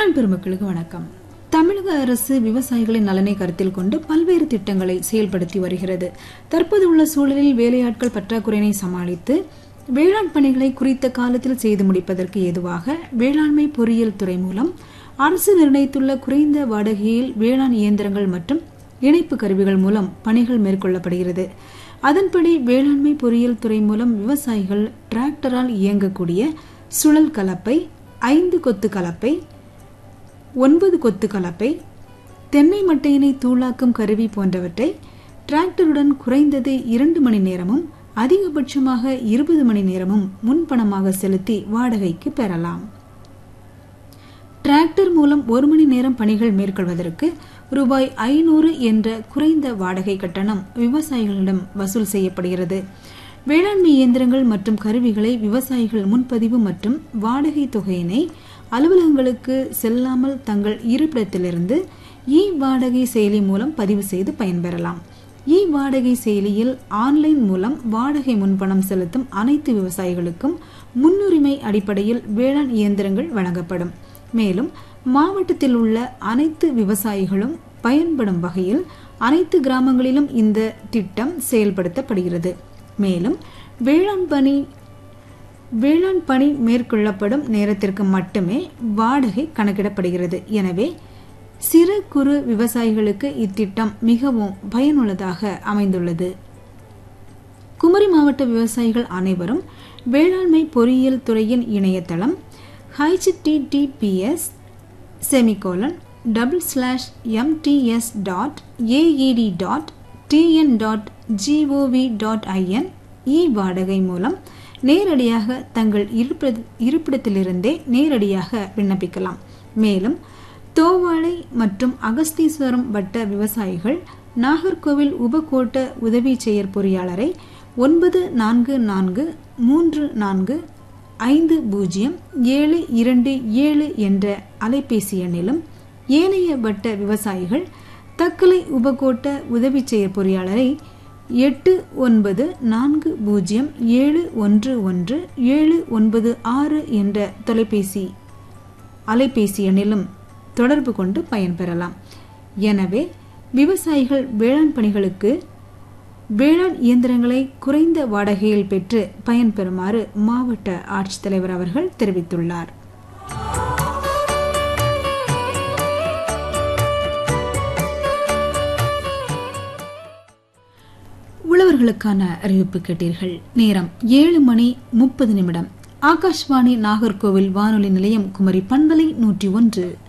வேளாண் பெருமக்களுக்கு வணக்கம் தமிழக அரசு விவசாயிகளின் நலனை கருத்தில் கொண்டு பல்வேறு திட்டங்களை செயல்படுத்தி வருகிறது தற்போது உள்ள சூழலில் வேலையாட்கள் பற்றாக்குறையினை சமாளித்து வேளாண் பணிகளை குறித்த காலத்தில் செய்து முடிப்பதற்கு ஏதுவாக வேளாண்மை பொறியியல் துறை மூலம் அரசு நிர்ணயித்துள்ள குறைந்த வாடகையில் வேளாண் இயந்திரங்கள் மற்றும் இணைப்பு கருவிகள் மூலம் பணிகள் மேற்கொள்ளப்படுகிறது அதன்படி வேளாண்மை பொறியியல் துறை மூலம் விவசாயிகள் டிராக்டரால் இயங்கக்கூடிய சுழல் கலப்பை ஐந்து கொத்து கலப்பை ஒன்பது கொத்து கலப்பை தென்னை மட்டையினை தூளாக்கும் கருவி போன்றவற்றை டிராக்டருடன் குறைந்தது இரண்டு மணி நேரமும் அதிகபட்சமாக இருபது மணி நேரமும் முன்பணமாக செலுத்தி வாடகைக்கு பெறலாம் டிராக்டர் மூலம் ஒரு மணி நேரம் பணிகள் மேற்கொள்வதற்கு ரூபாய் ஐநூறு என்ற குறைந்த வாடகை கட்டணம் விவசாயிகளிடம் வசூல் செய்யப்படுகிறது வேளாண்மை இயந்திரங்கள் மற்றும் கருவிகளை விவசாயிகள் முன்பதிவு மற்றும் வாடகை தொகையினை அலுவலகங்களுக்கு செல்லாமல் தங்கள் இருப்பிடத்திலிருந்து இ வாடகை செயலி மூலம் பதிவு செய்து பயன்பெறலாம் இ வாடகை செயலியில் ஆன்லைன் மூலம் வாடகை முன்பணம் செலுத்தும் அனைத்து விவசாயிகளுக்கும் முன்னுரிமை அடிப்படையில் வேளாண் இயந்திரங்கள் வழங்கப்படும் மேலும் மாவட்டத்தில் உள்ள அனைத்து விவசாயிகளும் பயன்படும் வகையில் அனைத்து கிராமங்களிலும் இந்த திட்டம் செயல்படுத்தப்படுகிறது மேலும் வேளாண் பணி வேளாண் பணி மேற்கொள்ளப்படும் நேரத்திற்கு மட்டுமே வாடகை கணக்கிடப்படுகிறது எனவே சிறு குறு விவசாயிகளுக்கு இத்திட்டம் மிகவும் பயனுள்ளதாக அமைந்துள்ளது குமரி மாவட்ட விவசாயிகள் அனைவரும் வேளாண்மை பொறியியல் துறையின் இணையதளம் HTTPS semicolon double slash MTS dot AED dot TN dot GOV dot IN e வாடகை மூலம் நேரடியாக தங்கள் இருப்பிடத்திலிருந்தே நேரடியாக விண்ணப்பிக்கலாம் மேலும் தோவாளை மற்றும் அகஸ்தீஸ்வரம் வட்ட விவசாயிகள் நாகர்கோவில் உபகோட்ட உதவி செயற் பொறியாளரை ஒன்பது நான்கு நான்கு மூன்று நான்கு ஐந்து பூஜ்ஜியம் ஏழு இரண்டு ஏழு என்ற அலைபேசி எண்ணிலும் ஏனைய வட்ட விவசாயிகள் தக்கலை உபகோட்ட உதவி செயற் பொறியாளரை எட்டு ஒன்பது நான்கு பூஜ்ஜியம் ஏழு ஒன்று ஒன்று ஏழு ஒன்பது ஆறு என்ற தொலைபேசி அலைபேசி எண்ணிலும் தொடர்பு கொண்டு பயன்பெறலாம் எனவே விவசாயிகள் வேளாண் பணிகளுக்கு வேளாண் இயந்திரங்களை குறைந்த வாடகையில் பெற்று பயன்பெறுமாறு மாவட்ட ஆட்சித்தலைவர் அவர்கள் தெரிவித்துள்ளார் உழவர்களுக்கான அறிவிப்பு கேட்டீர்கள் நேரம் ஏழு மணி முப்பது நிமிடம் ஆகாஷ்வாணி நாகர்கோவில் வானொலி நிலையம் குமரி பண்பலை நூற்றி ஒன்று